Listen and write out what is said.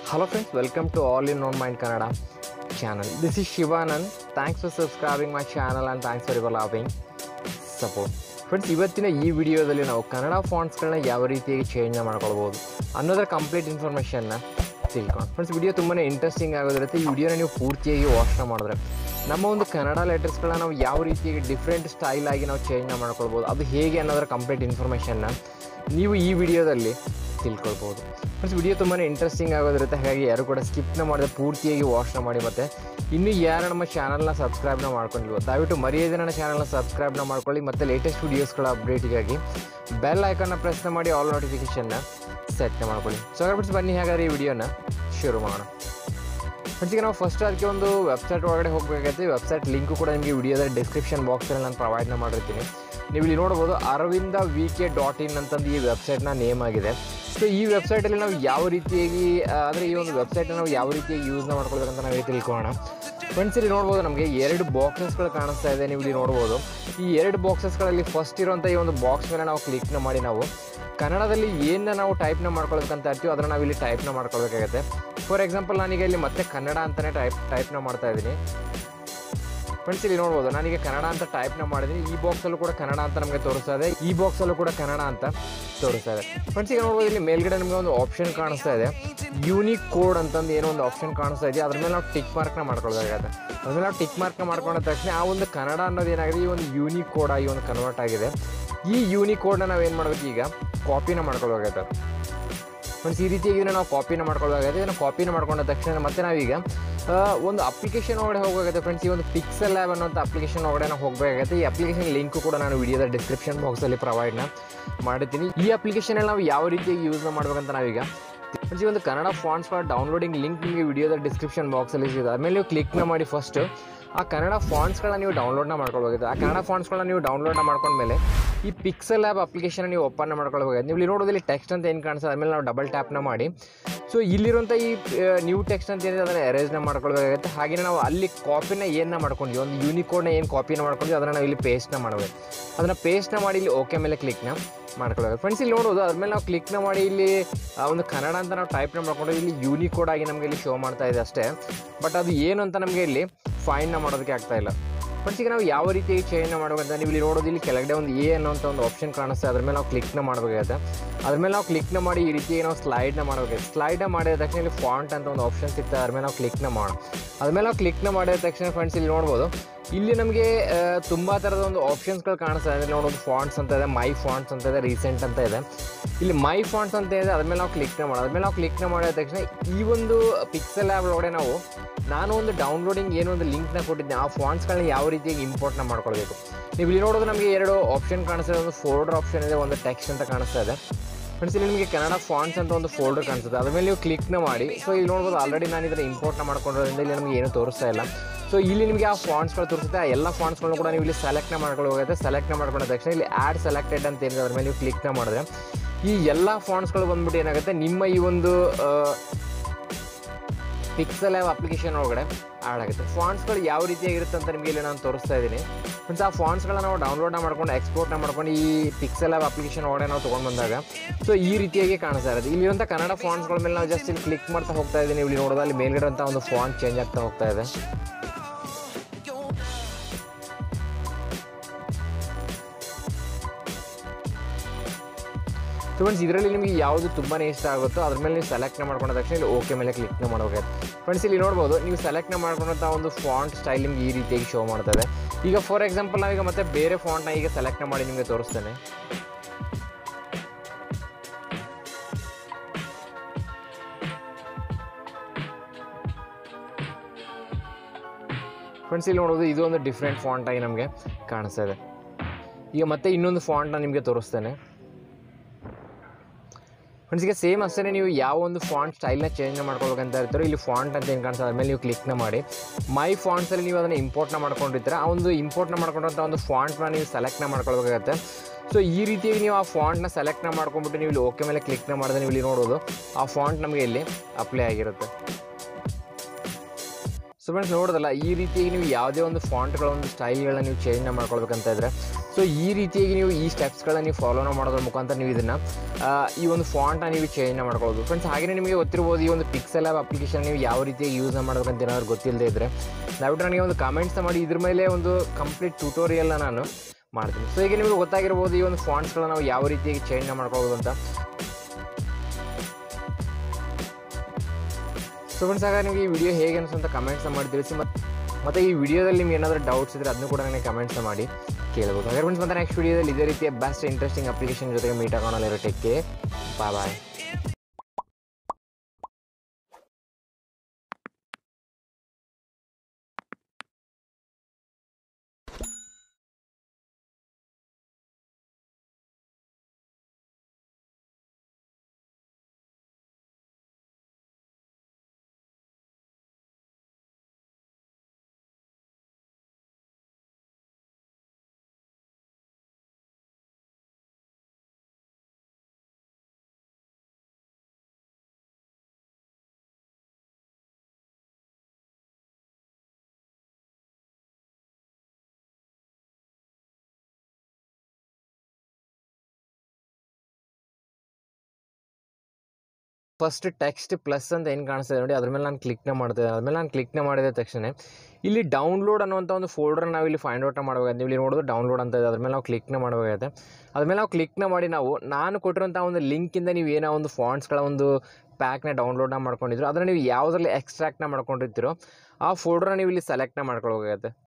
Hello friends, welcome to All in On Mind Kannada channel. This is Shivanand. Thanks for subscribing my channel and thanks for your loving support. Friends ಇವತ್ತಿನ ಈ ವಿಡಿಯೋದಲ್ಲಿ ನಾವು ಕನ್ನಡ ಫಾಂಟ್ಸ್ಗಳನ್ನ ಯಾವ ರೀತಿಯಾಗಿ change ಮಾಡ್ಕೊಳ್ಬೋದು ಅನ್ನೋದರ complete ಇನ್ಫಾರ್ಮೇಷನ್ನ ತಿಳ್ಕೊಂಡು ಫ್ರೆಂಡ್ಸ್ ವಿಡಿಯೋ ತುಂಬಾ ಇಂಟ್ರೆಸ್ಟಿಂಗ್ ಆಗೋದಿರುತ್ತೆ ಈ ವಿಡಿಯೋನ ನೀವು ಪೂರ್ತಿಯಾಗಿ ವಾಚ್ ಮಾಡಿದ್ರೆ ನಮ್ಮ ಒಂದು ಕನ್ನಡ ಲೆಟರ್ಸ್ಗಳನ್ನ ನಾವು ಯಾವ ರೀತಿಯಾಗಿ ಡಿಫ್ರೆಂಟ್ ಸ್ಟೈಲ್ ಆಗಿ ನಾವು ಚೇಂಜ್ ಮಾಡ್ಕೊಳ್ಬೋದು ಅದು ಹೇಗೆ ಅನ್ನೋದರ ಕಂಪ್ಲೀಟ್ ಇನ್ಫಾರ್ಮೇಷನ್ನ ನೀವು ಈ ವಿಡಿಯೋದಲ್ಲಿ ತಿಳ್ಕೊಳ್ಬೋದು ಫ್ರೆಂಡ್ಸ್ ವಿಡಿಯೋ ತುಂಬಾ ಇಂಟ್ರೆಸ್ಟಿಂಗ್ ಆಗೋದಿರುತ್ತೆ ಹಾಗಾಗಿ ಯಾರು ಕೂಡ ಸ್ಕಿಪ್ನ ಮಾಡದೆ ಪೂರ್ತಿಯಾಗಿ ವಾಚ್ನ ಮಾಡಿ ಮತ್ತು ಇನ್ನೂ ಯಾರು ನಮ್ಮ ಚಾನಲ್ನ ಸಬ್ಸ್ಕ್ರೈಬ್ನ ಮಾಡ್ಕೊಂಡಿಲ್ವೋ ದಯವಿಟ್ಟು ಮರೆಯದೆ ನನ್ನ ಚಾನಲ್ನ ಸಬ್ಸ್ಕ್ರೈಬ್ನ ಮಾಡ್ಕೊಳ್ಳಿ ಮತ್ತು ಲೇಟೆಸ್ಟ್ ವೀಡಿಯೋಸ್ಗಳ ಅಪ್ಡೇಟಿಗಾಗಿ ಬೆಲ್ ಐಕನ್ನ ಪ್ರೆಸ್ನ ಮಾಡಿ ಆಲ್ ನೋಟಿಫಿಕೇಷನ್ನ ಸೆಟ್ನ ಮಾಡ್ಕೊಳ್ಳಿ ಸೊ ಹಾಗಾದ್ರೆ ಬನ್ನಿ ಹಾಗಾದ್ರೆ ಈ ವಿಡಿಯೋನ ಶುರು ಮಾಡೋಣ ಫ್ರೆಂಡ್ಸ್ ಈಗ ನಾವು ಫಸ್ಟ್ ಅದಕ್ಕೆ ಒಂದು ವೆಬ್ಸೈಟ್ ಒಳಗಡೆ ಹೋಗಬೇಕಾಗತ್ತೆ ವೆಬ್ಸೈಟ್ ಲಿಂಕು ಕೂಡ ನಿಮಗೆ ವಿಡಿಯೋದ ಡಿಸ್ಕ್ರಿಪ್ಷನ್ ಬಾಕ್ಸಲ್ಲಿ ನಾನು ಪ್ರೊವೈಡ್ನ ಮಾಡಿರ್ತೀನಿ ನೀವು ಇಲ್ಲಿ ನೋಡ್ಬೋದು Aravinda V K dot in ಅಂತಂದು ಈ ವೆಬ್ಸೈಟ್ನ ನೇಮ್ ಆಗಿದೆ ಸೊ ಈ ವೆಬ್ಸೈಟಲ್ಲಿ ನಾವು ಯಾವ ರೀತಿಯಾಗಿ ಅಂದರೆ ಈ ಒಂದು ವೆಬ್ಸೈಟ್ನ ನಾವು ಯಾವ ರೀತಿಯಾಗಿ ಯೂಸ್ನ ಮಾಡ್ಕೊಳ್ಬೇಕಂತ ನಾವು ತಿಳ್ಕೊಳ್ಳೋಣ ಫ್ರೆಂಡ್ಸ್ ಇಲ್ಲಿ ನೋಡ್ಬೋದು ನಮಗೆ ಎರಡು ಬಾಕ್ಸಸ್ಗಳು ಕಾಣಿಸ್ತಾ ಇದೆ ನೀವು ಇಲ್ಲಿ ನೋಡ್ಬೋದು ಈ ಎರಡು ಬಾಕ್ಸಸ್ಗಳಲ್ಲಿ ಫಸ್ಟ್ ಇರುವಂಥ ಈ ಒಂದು ಬಾಕ್ಸ್ ಮೇಲೆ ನಾವು ಕ್ಲಿಕ್ನ ಮಾಡಿ ನಾವು ಕನ್ನಡದಲ್ಲಿ ಏನನ್ನ ನಾವು ಟೈಪ್ನ ಮಾಡ್ಕೊಳ್ಬೇಕಂತ ಇರ್ತೀವಿ ಅದನ್ನು ನಾವು ಇಲ್ಲಿ ಟೈಪ್ನ ಮಾಡ್ಕೊಳ್ಬೇಕಾಗತ್ತೆ ಫಾರ್ ಎಕ್ಸಾಂಪಲ್ ನಾನೀಗ ಇಲ್ಲಿ ಮತ್ತೆ ಕನ್ನಡ ಅಂತಲೇ ಟೈಪ್ ಟೈಪ್ನ ಮಾಡ್ತಾ ಇದ್ದೀನಿ ಫ್ರೆಂಡ್ಸ್ ಇಲ್ಲಿ ನೋಡ್ಬೋದು ನಾನೀಗ ಕನ್ನಡ ಅಂತ ಟೈಪ್ನ ಮಾಡಿದ್ದೀನಿ ಈ ಬಾಕ್ಸಲ್ಲೂ ಕೂಡ ಕನ್ನಡ ಅಂತ ನಮಗೆ ತೋರಿಸ್ತಾ ಇದೆ ಈ ಬಾಕ್ಸಲ್ಲೂ ಕೂಡ ಕನ್ನಡ ಅಂತ ತೋರಿಸ್ತಾ ಇದೆ ಫ್ರೆಂಡ್ಸ್ ಈಗ ನೋಡ್ಬೋದು ಇಲ್ಲಿ ಮೇಲ್ಗಡೆ ನಮಗೆ ಒಂದು ಆಪ್ಷನ್ ಕಾಣಿಸ್ತಾ ಇದೆ ಯೂನಿಕ್ ಕೋಡ್ ಅಂತಂದು ಏನೋ ಒಂದು ಆಪ್ಷನ್ ಕಾಣಿಸ್ತಾ ಇದೆ ಅದ್ರ ಮೇಲೆ ನಾವು ಟಿಕ್ ಮಾರ್ಕ್ನ ಮಾಡ್ಕೊಳ್ಬೇಕಾಗತ್ತೆ ಅದ್ರ ಮೇಲೆ ನಾವು ಟಿಕ್ ಮಾರ್ಕ್ನ ಮಾಡ್ಕೊಂಡ ತಕ್ಷಣ ಆ ಒಂದು ಕನ್ನಡ ಅನ್ನೋದು ಏನಾಗಿದೆ ಈ ಒಂದು ಯೂನಿಕ್ ಕೋಡ್ ಆಗಿ ಒಂದು ಕನ್ವರ್ಟ್ ಆಗಿದೆ ಈ ಯೂನಿಕ್ ಕೋಡ್ನ ನಾವು ಏನು ಮಾಡ್ಬೇಕು ಈಗ ಕಾಪಿನ ಮಾಡ್ಕೊಳ್ಬೇಕಾಗತ್ತೆ ಫ್ರೆಂಡ್ಸ್ ಈ ರೀತಿಯಾಗಿ ಇದನ್ನ ನಾವು ಕಾಪಿನ ಮಾಡ್ಕೊಳ್ಬೇಕಾಗುತ್ತೆ ಇದನ್ನು ಕಾಪಿನ ಮಾಡ್ಕೊಂಡ ತಕ್ಷಣ ಮತ್ತೆ ನಾವೀಗ ಆ, ಒಂದು ಅಪ್ಲಿಕೇಶನ್ ಒಳಗಡೆ ಹೋಗಬೇಕಾಗುತ್ತೆ ಫ್ರೆಂಡ್ಸ್ ಈ ಒಂದು ಪಿಕ್ಸೆಲ್ ಲ್ಯಾಬ್ ಅನ್ನೋಂಥ ಅಪ್ಲಿಕೇಶನ್ ಒಳಗಡೆ ನಾವು ಹೋಗಬೇಕಾಗುತ್ತೆ ಈ ಅಪ್ಲಿಕೇಶನ್ ಲಿಂಕ್ ಕೂಡ ನಾನು ವಿಡಿಯೋದ ಡಿಸ್ಕ್ರಿಪ್ಷನ್ ಬಾಕ್ಸಲ್ಲಿ ಪ್ರೊವೈಡ್ನ ಮಾಡಿರ್ತೀನಿ ಈ ಅಪ್ಲಿಕೇಶನಲ್ಲಿ ನಾವು ಯಾವ ರೀತಿಯಾಗಿ ಯೂಸ್ನ ಮಾಡ್ಬೇಕಂತ ನಾವೀಗ ಫ್ರೆಂಡ್ಸ್ ಈ ಒಂದು ಕನ್ನಡ ಫಾಂಟ್ಸ್ ಡೌನ್ಲೋಡಿಂಗ್ ಲಿಂಕ್ ನಿಮಗೆ ವಿಡಿಯೋದ ಡಿಸ್ಕ್ರಿಪ್ಷನ್ ಬಾಕ್ಸಲ್ಲಿ ಸಿಗುತ್ತೆ ಆಮೇಲೆ ನೀವು ಕ್ಲಿಕ್ನ ಮಾಡಿ ಫಸ್ಟ್ ಆ ಕನ್ನಡ ಫಾಂಟ್ಸ್ಗಳನ್ನ ನೀವು ಡೌನ್ಲೋಡ್ನ ಮಾಡ್ಕೊಳ್ಬೇಕಾಗುತ್ತೆ ಆ ಕನ್ನಡ ಫಾಂಟ್ಸ್ಗಳನ್ನ ನೀವು ಡೌನ್ಲೋಡ್ನ ಮಾಡ್ಕೊಂಡ್ಮೇಲೆ ಈ ಪಿಕ್ಸೆಲ್ ಆ್ಯಪ್ ಅಪ್ಲಿಕೇಶನ್ ನೀವು ಓಪನ್ ಮಾಡ್ಕೊಳ್ಬೇಕಾಗುತ್ತೆ ನೀವು ಇಲ್ಲಿ ನೋಡೋದಲ್ಲಿ ಟೆಕ್ಸ್ಟ್ ಅಂತ ಏನು ಕಾಣಿಸ್ತದೆ ಆಮೇಲೆ ನಾವು ಡಬಲ್ ಟ್ಯಾಪ್ನ ಮಾಡಿ ಸೊ ಇಲ್ಲಿರುವಂಥ ಈ ನ್ಯೂ ಟೆಕ್ಸ್ಟ್ ಅಂತ ಏನಿದೆ ಅದನ್ನು ಎರೇಜ್ನ ಮಾಡ್ಕೊಳ್ಬೇಕಾಗುತ್ತೆ ಹಾಗೆಯೇ ನಾವು ಅಲ್ಲಿ ಕಾಪಿನ ಏನನ್ನ ಮಾಡ್ಕೊಂಡ್ವಿ ಒಂದು ಯೂನಿಕೋಡ್ನ ಏನು ಕಾಪಿನ ಮಾಡ್ಕೊಂಡ್ವಿ ಅದನ್ನು ನಾವು ಇಲ್ಲಿ ಪೇಸ್ಟ್ನ ಮಾಡಬೇಕು ಅದನ್ನು ಪೇಸ್ಟ್ನ ಮಾಡಿ ಇಲ್ಲಿ ಓಕೆ ಮೇಲೆ ಕ್ಲಿಕ್ನ ಮಾಡ್ಕೊಳ್ಬೇಕು ಫ್ರೆಂಡ್ಸ್ ಇಲ್ಲಿ ನೋಡೋದು ಅದ್ಮೇಲೆ ನಾವು ಕ್ಲಿಕ್ನ ಮಾಡಿ ಇಲ್ಲಿ ಆ ಒಂದು ಕನ್ನಡ ಅಂತ ನಾವು ಟೈಪ್ನ ಮಾಡ್ಕೊಂಡು ಇಲ್ಲಿ ಯೂನಿಕೋಡ್ ಆಗಿ ನಮಗೆ ಇಲ್ಲಿ ಶೋ ಮಾಡ್ತಾ ಇದೆ ಅಷ್ಟೇ ಬಟ್ ಅದು ಏನು ಅಂತ ನಮಗೆ ಇಲ್ಲಿ ಫೈನ್ನ ಮಾಡೋದಕ್ಕೆ ಆಗ್ತಾ ಇಲ್ಲ ಫ್ರೆಂಡ್ಸ್ ಈಗ ನಾವು ಯಾವ ರೀತಿಯಾಗಿ ಚೇಂಜ್ ಮಾಡಬೇಕಂತ ನೀವು ಇಲ್ಲಿ ನೋಡೋದು ಇಲ್ಲಿ ಕೆಳಗಡೆ ಒಂದು ಎ ಅನ್ನೋಂಥ ಒಂದು ಆಪ್ಷನ್ ಕಾಣಿಸ್ತದೆ ಅದ್ರ ಮೇಲೆ ನಾವು ಕ್ಲಿಕ್ನ ಮಾಡಬೇಕಾಗುತ್ತೆ ಅದ್ರ ಮೇಲೆ ನಾವು ಕ್ಲಿಕ್ನ ಮಾಡಿ ಈ ರೀತಿಯಾಗಿ ನಾವು ಸ್ಲೈಡ್ನ ಮಾಡಬೇಕು ಸ್ಲೈಡ್ನ ಮಾಡಿದ ತಕ್ಷಣ ಇಲ್ಲಿ ಫಾಂಟ್ ಅಂತ ಒಂದು ಆಪ್ಷನ್ ಸಿಗ್ತದೆ ಅದ್ರ ಮೇಲೆ ನಾವು ಕ್ಲಿಕ್ನ ಮಾಡೋಣ ಅದ್ಮೇಲೆ ನಾವು ಕ್ಲಿಕ್ನ ಮಾಡಿದ ತಕ್ಷಣ ಫ್ರೆಂಡ್ಸ್ ಇಲ್ಲಿ ನೋಡ್ಬೋದು ಇಲ್ಲಿ ನಮಗೆ ತುಂಬ ಥರದ ಒಂದು ಆಪ್ಷನ್ಸ್ಗಳು ಕಾಣಿಸ್ತಾ ಇದೆ ನೋಡೋದು ಫಾಂಟ್ಸ್ ಅಂತ ಇದೆ ಮೈ ಫಾಂಟ್ಸ್ ಅಂತ ಇದೆ ರೀಸೆಂಟ್ ಅಂತ ಇದೆ ಇಲ್ಲಿ ಮೈ ಫಾಂಟ್ಸ್ ಅಂತ ಇದೆ ಅದ್ಮೇಲೆ ನಾವು ಕ್ಲಿಕ್ನ ಮಾಡೋದು ಅದ್ಮೇಲೆ ನಾವು ಕ್ಲಿಕ್ನ ಮಾಡಿದ ತಕ್ಷಣ ಈ ಒಂದು ಪಿಕ್ಸೆಲ್ ಆ್ಯಪ್ ಒಳಗಡೆ ನಾವು ನಾನು ಒಂದು ಡೌನ್ಲೋಡಿಂಗ್ ಏನೋ ಒಂದು ಲಿಂಕ್ನ ಕೊಟ್ಟಿದ್ದೆ ಆ ಫಾಂಟ್ಸ್ಗಳನ್ನ ಯಾವ ರೀತಿಯಾಗಿ ಇಂಪೋರ್ಟ್ನ ಮಾಡ್ಕೊಳ್ಬೇಕು ನೀವು ಇಲ್ಲಿ ನೋಡೋದು ನಮಗೆ ಎರಡು ಆಪ್ಷನ್ ಕಾಣಿಸ್ತದೆ ಒಂದು ಫೋಲ್ಡರ್ ಆಪ್ಷನ್ ಇದೆ ಒಂದು ಟೆಕ್ಸ್ಟ್ ಅಂತ ಕಾಣಿಸ್ತಾ ಇದೆ ಫ್ರೆಂಡ್ಸ್ ಇಲ್ಲಿ ನಿಮಗೆ ಕನ್ನಡ ಫಾಂಟ್ಸ್ ಅಂತ ಒಂದು ಫೋಲ್ಡರ್ ಕಾಣಿಸುತ್ತೆ ಅದ್ರ ಮೇಲೆ ನೀವು ಕ್ಲಿಕ್ನ ಮಾಡಿ ಸೊ ಇಲ್ಲಿ ನೋಡ್ಬೋದು ಆಲ್ರೆಡಿ ನಾನು ಇದನ್ನು ಇಂಪೋರ್ಟ್ನ ಮಾಡ್ಕೊಂಡಿರೋದ್ರಿಂದ ಇಲ್ಲಿ ನಮಗೆ ಏನೂ ತೋರಿಸ್ತಾ ಇಲ್ಲ ಸೊ ಇಲ್ಲಿ ನಿಮಗೆ ಆ ಫಾಂಟ್ಸ್ಗಳು ತೋರಿಸುತ್ತೆ ಆ ಎಲ್ಲ ಫಾಂಟ್ಸ್ಗಳನ್ನು ಕೂಡ ನೀವು ಇಲ್ಲಿ ಸೆಲೆಕ್ಟ್ನ ಮಾಡ್ಕೊಂಡು ಹೋಗುತ್ತೆ ಸೆಲೆಕ್ಟ್ನ ಮಾಡ್ಕೊಂಡ ತಕ್ಷಣ ಇಲ್ಲಿ ಆ್ಯಡ್ ಸೆಲೆಕ್ಟೆಡ್ ಅಂತ ಏನಿದೆ ಅದ್ರ ಮೇಲೆ ನೀವು ಕ್ಲಿಕ್ನ ಮಾಡಿದ್ರೆ ಈ ಎಲ್ಲ ಫಾಂಟ್ಸ್ಗಳು ಬಂದ್ಬಿಟ್ಟು ಏನಾಗುತ್ತೆ ನಿಮ್ಮ ಈ ಒಂದು ಪಿಕ್ಸೆಲ್ ಆ್ಯಪ್ ಅಪ್ಲಿಕೇಶನ್ ಒಳಗಡೆ ಆ್ಯಡ್ ಆಗುತ್ತೆ ಫಾಂಟ್ಸ್ಗಳು ಯಾವ ರೀತಿಯಾಗಿರುತ್ತೆ ಅಂತ ನಿಮಗೆ ಇಲ್ಲಿ ನಾನು ತೋರಿಸ್ತಾ ಇದ್ದೀನಿ ಫ್ರೆಂಡ್ಸ್ ಆ ಫಾಂಟ್ಸ್ಗಳನ್ನ ನಾವು ಡೌನ್ಲೋಡ್ನ ಮಾಡ್ಕೊಂಡು ಎಕ್ಸ್ಪೋರ್ಟ್ನ ಮಾಡ್ಕೊಂಡು ಈ ಪಿಕ್ಸೆಲ್ ಆ್ಯಪ್ ಅಪ್ಲಿಕೇಶನ್ ಒಳಗಡೆ ನಾವು ತೊಗೊಂಡು ಬಂದಾಗ ಸೊ ಈ ರೀತಿಯಾಗಿ ಕಾಣಿಸ್ತಾ ಇರುತ್ತೆ ಇಲ್ಲಿರುವಂಥ ಕನ್ನಡ ಫಾಂಟ್ಸ್ಗಳ ಮೇಲೆ ನಾವು ಜಸ್ಟ್ ಇಲ್ಲಿ ಕ್ಲಿಕ್ ಮಾಡ್ತಾ ಹೋಗ್ತಾ ಇದ್ದೀನಿ ಇಲ್ಲಿ ನೋಡೋದು ಅಲ್ಲಿ ಮೇಲ್ಗಡೆ ಅಂತ ಒಂದು ಫಾಂಟ್ ಚೇಂಜ್ ಆಗ್ತಾ ಹೋಗ್ತಾ ಇದೆ ಸೊ ಫ್ರೆಂಡ್ಸ್ ಇದರಲ್ಲಿ ನಿಮಗೆ ಯಾವುದು ತುಂಬಾ ಇಷ್ಟ ಆಗುತ್ತೋ ಅದ್ರ ಮೇಲೆ ನೀವು ಸೆಲೆಕ್ಟ್ನ ಮಾಡ್ಕೊಂಡ ತಕ್ಷಣ ಇಲ್ಲಿ ಓಕೆ ಮೇಲೆ ಕ್ಲಿಕ್ನ ಮಾಡಬೇಕಾಗುತ್ತೆ ಫ್ರೆಂಡ್ಸ್ ಇಲ್ಲಿ ನೋಡ್ಬೋದು ನೀವು ಸೆಲೆಕ್ಟ್ನ ಮಾಡ್ಕೊಂಡಂಥ ಒಂದು ಫಾಂಟ್ ಸ್ಟೈಲ್ ನಿಮ್ಗೆ ಈ ರೀತಿಯಾಗಿ ಶೋ ಮಾಡ್ತದೆ ಈಗ ಫಾರ್ ಎಕ್ಸಾಂಪಲ್ ನಾವೀಗ ಮತ್ತೆ ಬೇರೆ ಫಾಂಟ್ನ ಈಗ ಸೆಲೆಕ್ಟ್ನ ಮಾಡಿ ನಿಮಗೆ ತೋರಿಸ್ತೇನೆ ಫ್ರೆಂಡ್ಸ್ ಇಲ್ಲಿ ನೋಡೋದು ಇದು ಒಂದು ಡಿಫ್ರೆಂಟ್ ಫಾಂಟ್ ಆಗಿ ನಮಗೆ ಕಾಣಿಸ್ತಾ ಇದೆ ಈಗ ಮತ್ತೆ ಇನ್ನೊಂದು ಫಾಂಟ್ನ ನಿಮಗೆ ತೋರಿಸ್ತೇನೆ ಫ್ರೆಂಡ್ಸ್ ಈಗ ಸೇಮ್ ಅಷ್ಟೇ ನೀವು ಯಾವ ಒಂದು ಫಾಂಟ್ ಸ್ಟೈಲ್ನ ಚೇಂಜ್ ಮಾಡ್ಕೊಳ್ಬೇಕಂತ ಇರ್ತಾರೋ ಇಲ್ಲಿ ಫಾಂಟ್ ಅಂತ ಏನು ಕಾಣಿಸ್ತದೆ ಅದ್ಮೇಲೆ ನೀವು ಕ್ಲಿಕ್ನ ಮಾಡಿ ಮೈ ಫಾಂಟ್ಸಲ್ಲಿ ನೀವು ಅದನ್ನು ಇಂಪೋರ್ಟ್ನ ಮಾಡ್ಕೊಂಡಿರ್ತೀರ ಆ ಒಂದು ಇಂಪೋರ್ಟ್ನ ಮಾಡ್ಕೊಂಡಂಥ ಒಂದು ಫಾಂಟ್ನ ನೀವು ಸೆಲೆಕ್ಟ್ನ ಮಾಡ್ಕೊಳ್ಬೇಕಾಗತ್ತೆ ಸೊ ಈ ರೀತಿಯಾಗಿ ನೀವು ಆ ಫಾಂಟ್ನ ಸೆಲೆಕ್ಟ್ನ ಮಾಡ್ಕೊಂಡ್ಬಿಟ್ಟು ನೀವು ಇಲ್ಲಿ ಓಕೆ ಮೇಲೆ ಕ್ಲಿಕ್ನ ಮಾಡಿದ್ರೆ ನೀವು ಇಲ್ಲಿ ನೋಡೋದು ಆ ಫಾಂಟ್ ನಮಗೆ ಇಲ್ಲಿ ಅಪ್ಲೈ ಆಗಿರುತ್ತೆ ಸೊ ಫ್ರೆಂಡ್ಸ್ ನೋಡೋದಲ್ಲ ಈ ರೀತಿಯಾಗಿ ನೀವು ಯಾವುದೇ ಒಂದು ಫಾಂಟ್ಗಳ ಒಂದು ಸ್ಟೈಲ್ಗಳನ್ನ ನೀವು ಚೇಂಜ್ನ ಮಾಡ್ಕೊಳ್ಬೇಕಂತ ಇದ್ರೆ ಸೊ ಈ ರೀತಿಯಾಗಿ ನೀವು ಈ ಸ್ಟೆಪ್ಸ್ಗಳನ್ನ ನೀವು ಫಾಲೋನ ಮಾಡೋದ್ರ ಮುಖಾಂತರ ನೀವು ಇದನ್ನು ಈ ಒಂದು ಫಾಂಟನ್ನು ನೀವು ಚೇಂಜ್ನ ಮಾಡ್ಕೊಬೋದು ಫ್ರೆಂಡ್ಸ್ ಹಾಗೆಯೇ ನಿಮಗೆ ಗೊತ್ತಿರ್ಬೋದು ಈ ಒಂದು ಪಿಕ್ಸೆಲ್ ಆ್ಯಪ್ ಅಪ್ಲಿಕೇಶನ್ ನೀವು ಯಾವ ರೀತಿಯಾಗಿ ಯೂಸ್ ಮಾಡೋದು ಅಂತ ಏನಾದ್ರು ಗೊತ್ತಿಲ್ಲದೆ ಇದ್ದರೆ ದಯವಿಟ್ಟು ನನಗೆ ಒಂದು ಕಮೆಂಟ್ಸ್ ಮಾಡಿ ಇದ್ರ ಮೇಲೆ ಒಂದು ಕಂಪ್ಲೀಟ್ ಟ್ಯೂಟೋರಿಯಲ್ನ ನಾನು ಮಾಡ್ತೀನಿ ಸೊ ಈಗ ನಿಮಗೆ ಗೊತ್ತಾಗಿರ್ಬೋದು ಈ ಒಂದು ಫಾಂಟ್ಸ್ಗಳನ್ನ ನಾವು ಯಾವ ರೀತಿಯಾಗಿ ಚೇಂಜ್ನ ಮಾಡ್ಕೊಬೋದು ಅಂತ ಸೊ ಫ್ರೆಂಡ್ಸ್ ಆಗ ನಿಮಗೆ ಈ ವಿಡಿಯೋ ಹೇಗೆ ಅನಿಸು ಅಂತ ಕಮೆಂಟ್ಸ್ ಮಾಡಿ ತಿಳಿಸಿ ಮತ್ತು ಮತ್ತು ಈ ವಿಡಿಯೋದಲ್ಲಿ ನಿಮ್ಗೆ ಏನಾದರೂ ಡೌಟ್ಸ್ ಇದ್ದರೆ ಅದನ್ನು ಕೂಡ ನನಗೆ ಕಮೆಂಟ್ಸ್ ಮಾಡಿ ಕೇಳ್ಬೋದು ಹಾಗೆ ಫ್ರೆಂಡ್ಸ್ ಮತ್ತೆ ನೆಕ್ಸ್ಟ್ ವಿಡಿಯೋದಲ್ಲಿ ಇದೇ ರೀತಿಯ ಬೆಸ್ಟ್ ಇಂಟ್ರೆಸ್ಟಿಂಗ್ ಅಪ್ಲಿಕೇಶನ್ ಜೊತೆಗೆ ಮೀಟ್ ಆಗೋಣಲ್ಲಿರೋ ಟೆಕ್ಕೆ bye bye first text plus ಅಂತ ಏನು ಕಾಣಿಸ್ತದೆ ನೋಡಿ ಅದ್ರ ಮೇಲೆ ನಾನು ಕ್ಲಿಕ್ನ ಮಾಡ್ತಿದ್ದೆ ಅದ್ಮೇಲೆ ನಾನು ಕ್ಲಿಕ್ನ ಮಾಡಿದ ತಕ್ಷಣ ಇಲ್ಲಿ ಡೌನ್ಲೋಡ್ ಅನ್ನುವಂಥ ಒಂದು ಫೋಲ್ಡರ್ ನಾವು ಇಲ್ಲಿ ಫೈಂಡ್ ಔಟ್ ಮಾಡಬೇಕಾಗುತ್ತೆ ನೀವು ಇಲ್ಲಿ ನೋಡೋದು ಡೌನ್ಲೋಡ್ ಅಂತ ಇದೆ ಅದ್ರ ಮೇಲೆ ನಾವು ಕ್ಲಿಕ್ನ ಮಾಡಬೇಕಾಗುತ್ತೆ ಅದ್ಮೇಲೆ ನಾವು ಕ್ಲಿಕ್ನ ಮಾಡಿ ನಾವು ನಾನು ಕೊಟ್ಟಿರೋಂಥ ಒಂದು ಲಿಂಕಿಂದ ನೀವು ಏನೋ ಒಂದು ಫಾಂಟ್ಸ್ಗಳ ಒಂದು ಪ್ಯಾಕ್ನ ಡೌನ್ಲೋಡ್ನ ಮಾಡ್ಕೊಂಡಿದ್ರು ಅದನ್ನು ನೀವು ಯಾವುದ್ರಲ್ಲಿ ಎಕ್ಸ್ಟ್ರಾಕ್ಟ್ನ ಮಾಡ್ಕೊಂಡಿರ್ತೀರೋ ಆ ಫೋಲ್ಡರ್ನ ನೀವು ಇಲ್ಲಿ ಸೆಲೆಕ್ಟ್ನ ಮಾಡ್ಕೊಳ್ಬೇಕಾಗುತ್ತೆ